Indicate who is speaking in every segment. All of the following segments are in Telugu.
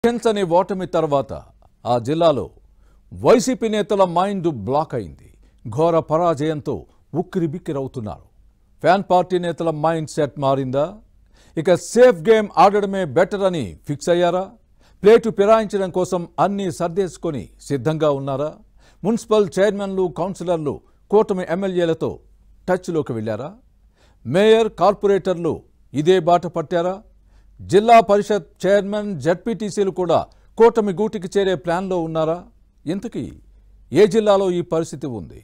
Speaker 1: చెంచని ఓటమి తర్వాత ఆ జిల్లాలో వైసీపీ నేతల మైండ్ బ్లాక్ అయింది ఘోర పరాజయంతో ఉక్కిరిబిక్కిరవుతున్నారు ఫ్యాన్ పార్టీ నేతల మైండ్ సెట్ మారిందా ఇక సేఫ్ గేమ్ ఆడడమే బెటర్ అని ఫిక్స్ అయ్యారా ప్లేటు ఫిరాయించడం కోసం అన్నీ సర్దేసుకొని సిద్ధంగా ఉన్నారా మున్సిపల్ చైర్మన్లు కౌన్సిలర్లు కూటమి ఎమ్మెల్యేలతో టచ్లోకి వెళ్ళారా మేయర్ కార్పొరేటర్లు ఇదే బాట పట్టారా జిల్లా పరిషత్ చైర్మన్ జడ్పీటీసీలు కూడా కూటమి గూటికి చేరే ప్లాన్లో ఉన్నారా ఇంతకీ ఏ జిల్లాలో ఈ పరిస్థితి ఉంది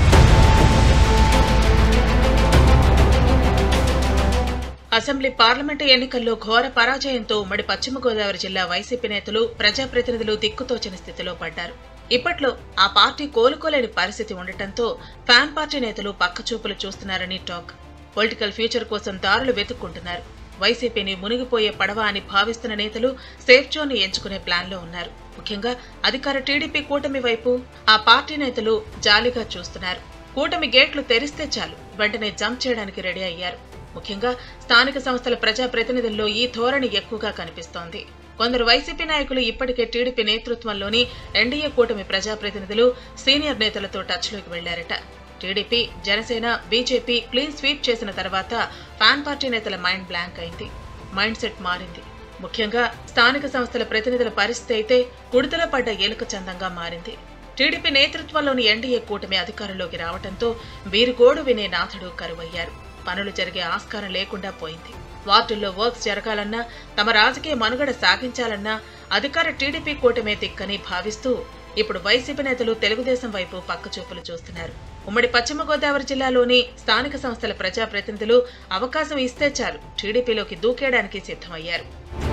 Speaker 2: అసెంబ్లీ పార్లమెంటు ఎన్నికల్లో ఘోర పరాజయంతో ఉమ్మడి పశ్చిమ గోదావరి జిల్లా వైసీపీ నేతలు ప్రజాప్రతినిధులు దిక్కుతోచని స్థితిలో పడ్డారు ఇప్పట్లో ఆ పార్టీ కోలుకోలేని పరిస్థితి ఉండటంతో ఫ్యాన్ పార్టీ నేతలు పక్కచూపులు చూస్తున్నారని టాక్ పొలిటికల్ ఫ్యూచర్ కోసం దారులు వెతుక్కుంటున్నారు వైసీపీని మునిగిపోయే పడవ అని భావిస్తున్న నేతలు సేఫ్ జోన్ ని ఎంచుకునే ప్లాన్లో ఉన్నారు ముఖ్యంగా అధికార టీడీపీ కూటమి వైపు ఆ పార్టీ నేతలు జాలిగా చూస్తున్నారు కూటమి గేట్లు తెరిస్తే చాలు వెంటనే జంప్ చేయడానికి రెడీ అయ్యారు ముఖ్యంగా స్థానిక సంస్థల ప్రజా ప్రతినిధుల్లో ఈ ధోరణి ఎక్కువగా కనిపిస్తోంది కొందరు వైసీపీ నాయకులు ఇప్పటికే టీడీపీ నేతృత్వంలోని ఎన్డీఏ కూటమి ప్రజాప్రతినిధులు సీనియర్ నేతలతో టచ్లోకి వెళ్లారట TDP Janasena BJP clean sweep చేసిన తర్వాత ఫ్యాన్ పార్టీ నేతల మైండ్ బ్లాంక్ అయింది మైండ్ సెట్ మారింది ముఖ్యంగా స్థానిక సంస్థల ప్రతినిధుల పరిస్థితి అయితే కుడితలో పడ్డ ఏలుక చందంగా మారింది టీడీపీ నేతృత్వంలోని ఎన్డీఏ కూటమి అధికారంలోకి రావడంతో వీరి గోడు వినే నాథుడు కరువయ్యారు పనులు జరిగే ఆస్కారం లేకుండా పోయింది వార్డుల్లో వర్క్స్ జరగాలన్నా తమ రాజకీయ మనుగడ సాగించాలన్నా అధికార టీడీపీ కూటమే దిక్కని భావిస్తూ ఇప్పుడు వైసీపీ నేతలు తెలుగుదేశం వైపు పక్కచూపులు చూస్తున్నారు ఉమ్మడి పశ్చిమ గోదావరి జిల్లాలోని స్థానిక సంస్థల ప్రజాప్రతినిధులు అవకాశం ఇస్తే చాలు టీడీపీలోకి దూకేయడానికి సిద్ధమయ్యారు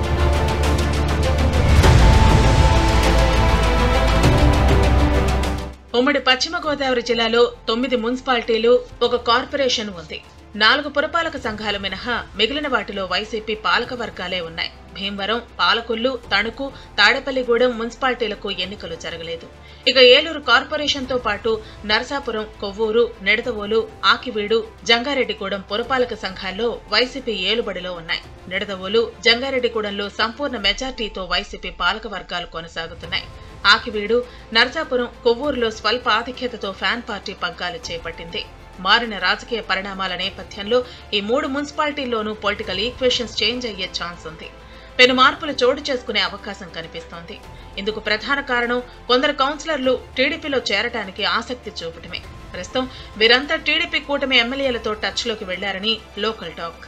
Speaker 2: ఉమ్మడి పశ్చిమ గోదావరి జిల్లాలో తొమ్మిది మున్సిపాలిటీలు ఒక కార్పొరేషన్ ఉంది నాలుగు పురపాలక సంఘాలు మినహా మిగిలిన వాటిలో వైసీపీ పాలక వర్గాలే ఉన్నాయి భీమవరం పాలకొల్లు తణుకు తాడేపల్లిగూడెం మున్సిపాలిటీలకు ఎన్నికలు జరగలేదు ఇక ఏలూరు కార్పొరేషన్తో పాటు నరసాపురం కొవ్వూరు నిడదవోలు ఆకివీడు జంగారెడ్డిగూడెం పురపాలక సంఘాల్లో వైసీపీ ఏలుబడిలో ఉన్నాయి నిడదవోలు జంగారెడ్డిగూడెంలో సంపూర్ణ మెజార్టీతో వైసీపీ పాలక వర్గాలు కొనసాగుతున్నాయి ఆకివీడు నరసాపురం కొవ్వూరులో స్వల్ప ఆధిక్యతతో ఫ్యాన్ పార్టీ పగ్గాలు చేపట్టింది మారిన రాజకీయ పరిణామాల నేపథ్యంలో ఈ మూడు మున్సిపాలిటీల్లోనూ పొలిటికల్ ఈక్వేషన్స్ చేంజ్ అయ్యే ఛాన్స్ ఉంది పెను మార్పులు చోటు చేసుకునే అవకాశం కనిపిస్తోంది ఇందుకు ప్రధాన కారణం కొందరు కౌన్సిలర్లు టీడీపీలో చేరటానికి ఆసక్తి చూపటమే ప్రస్తుతం వీరంతా టీడీపీ కూటమి ఎమ్మెల్యేలతో టచ్లోకి వెళ్లారని లోకల్ టాక్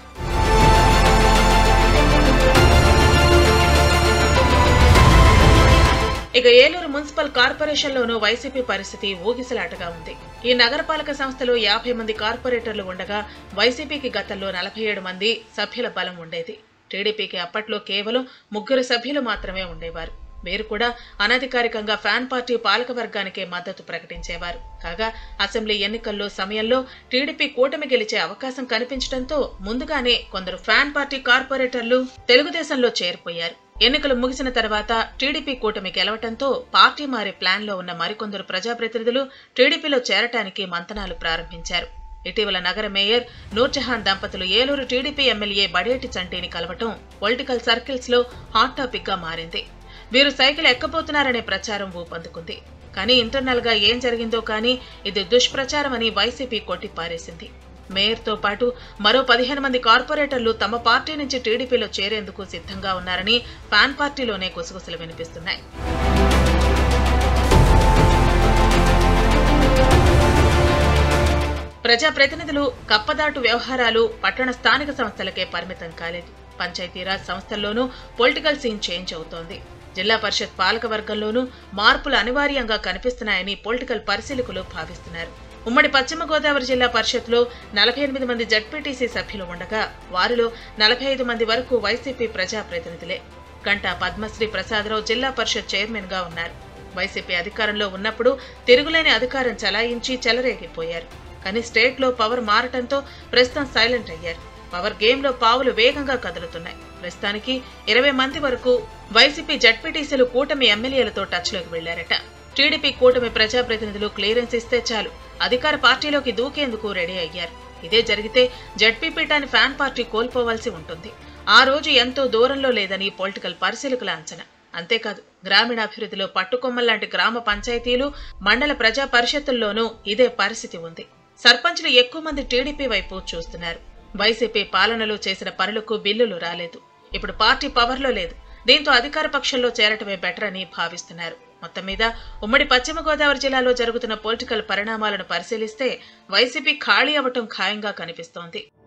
Speaker 2: ఇక ఏలూరు మున్సిపల్ కార్పొరేషన్లోనూ వైసీపీ పరిస్థితి ఊగిసలాటగా ఉంది ఈ నగరపాలక సంస్థలో యాభై మంది కార్పొరేటర్లు ఉండగా వైసీపీకి గతంలో నలభై ఏడు మంది సభ్యుల బలం ఉండేది టీడీపీకి అప్పట్లో కేవలం ముగ్గురు సభ్యులు మాత్రమే ఉండేవారు వీరు కూడా అనధికారికంగా ఫ్యాన్ పార్టీ పాలక వర్గానికే మద్దతు ప్రకటించేవారు కాగా అసెంబ్లీ ఎన్నికల్లో సమయంలో టీడీపీ కూటమి గెలిచే అవకాశం కనిపించడంతో ముందుగానే కొందరు ఫ్యాన్ పార్టీ కార్పొరేటర్లు తెలుగుదేశంలో చేరిపోయారు ఎన్నికలు ముగిసిన తర్వాత టీడీపీ కూటమి గెలవటంతో పార్టీ మారే ప్లాన్లో ఉన్న మరికొందరు ప్రజాప్రతినిధులు టీడీపీలో చేరటానికి మంతనాలు ప్రారంభించారు ఇటీవల నగర మేయర్ నూర్జహాన్ దంపతులు ఏలూరు టీడీపీ ఎమ్మెల్యే బడేటి చంటిని కలవటం పొలిటికల్ సర్కిల్స్ లో హాట్ టాపిక్ గా మారింది వీరు సైకిల్ ఎక్కబోతున్నారనే ప్రచారం ఊపందుకుంది కానీ ఇంటర్నల్ గా ఏం జరిగిందో కానీ ఇది దుష్ప్రచారం అని వైసీపీ కొట్టిపారేసింది మేయర్తో పాటు మరో పదిహేను మంది కార్పొరేటర్లు తమ పార్టీ నుంచి టీడీపీలో చేరేందుకు సిద్ధంగా ఉన్నారని ఫ్యాన్ పార్టీలోనే గుసగుసలు వినిపిస్తున్నాయి ప్రజాప్రతినిధులు కప్పదాటు వ్యవహారాలు పట్టణ స్థానిక సంస్థలకే పరిమితం కాలేదు పంచాయతీరాజ్ సంస్థల్లోనూ పొలిటికల్ సీన్ చేంజ్ అవుతోంది జిల్లా పరిషత్ పాలక వర్గంలోనూ మార్పులు అనివార్యంగా కనిపిస్తున్నాయని పొలిటికల్ పరిశీలకులు భావిస్తున్నారు ఉమ్మడి పశ్చిమ గోదావరి జిల్లా పరిషత్లో నలభై ఎనిమిది మంది జడ్పీటీసీ సభ్యులు ఉండగా వారిలో నలభై ఐదు మంది వరకు వైసీపీ ప్రజాప్రతినిధులే గంటా పద్మశ్రీ ప్రసాదరావు జిల్లా పరిషత్ చైర్మన్ గా ఉన్నారు వైసీపీ అధికారంలో ఉన్నప్పుడు తిరుగులేని అధికారం చలాయించి చెలరేగిపోయారు కానీ స్టేట్లో పవర్ మారటంతో ప్రస్తుతం సైలెంట్ అయ్యారు పవర్ గేమ్ లో పావులు వేగంగా కదులుతున్నాయి ప్రస్తుతానికి ఇరవై మంది వరకు వైసీపీ జడ్పీటీసీలు కూటమి ఎమ్మెల్యేలతో టచ్లోకి వెళ్లారట టీడీపీ కూటమి ప్రజాప్రతినిధులు క్లియరెన్స్ ఇస్తే చాలు అధికార పార్టీలోకి దూకేందుకు రెడీ అయ్యారు ఇదే జరిగితే జడ్పీ పీఠాన్ని ఫ్యాన్ పార్టీ కోల్పోవాల్సి ఉంటుంది ఆ రోజు ఎంతో దూరంలో లేదని పొలిటికల్ పరిశీలకుల అంచనా అంతేకాదు గ్రామీణాభివృద్ధిలో పట్టుకొమ్మల్లాంటి గ్రామ పంచాయతీలు మండల ప్రజా పరిషత్తుల్లోనూ ఇదే పరిస్థితి ఉంది సర్పంచ్లు ఎక్కువ మంది టీడీపీ వైపు చూస్తున్నారు వైసీపీ పాలనలో చేసిన పనులకు బిల్లులు రాలేదు ఇప్పుడు పార్టీ పవర్లో లేదు దీంతో అధికార పక్షంలో చేరటమే బెటర్ అని భావిస్తున్నారు మొత్తం మీద ఉమ్మడి పశ్చిమ గోదావరి జిల్లాలో జరుగుతున్న పొలిటికల్ పరిణామాలను పరిశీలిస్తే వైసీపీ ఖాళీ అవ్వటం ఖాయంగా కనిపిస్తోంది